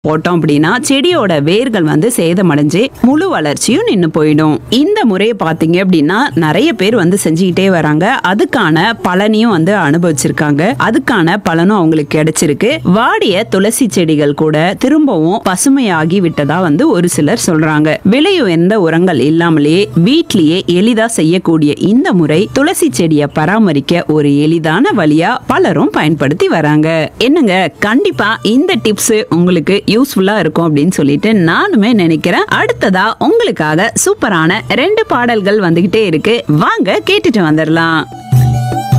போட்டோம் அப்படின்னா செடியோட வேர்கள் வந்து சேதமடைஞ்சு முழு வளர்ச்சியும் நின்னு போயிடும் இந்த முறையை பார்த்தீங்க அப்படின்னா நிறைய பேர் வந்து செஞ்சுக்கிட்டே வராங்க அதுக்கான பலனையும் வந்து அனுபவிச்சிருக்காங்க அதுக்கான பலனும் அவங்களுக்கு கிடைச்சிருக்கு வாடிய துளசி செடிகள் கூட திரும்பவும் பசுமையாகி விட்டதா வந்து ஒரு சிலர் சொல்றாங்க விலை உயர்ந்த உரங்கள் இல்லாமலேயே வீட்லயே எளிதா செய்யக்கூடிய இந்த முறை துளசி செடியை பராமரிக்க ஒரு எளிதான வழியா பலரும் பயன்படுத்தி வராங்க என்னங்க கண்டிப்பா இந்த டிப்ஸ் உங்களுக்கு யூஸ்ஃபுல்லா இருக்கும் அப்படின்னு சொல்லிட்டு நானுமே நினைக்கிறேன் அடுத்ததா உங்களுக்காக சூப்பரான ரெண்டு பாடல்கள் வந்துகிட்டே இருக்கு வாங்க கேட்டுட்டு வந்துடலாம்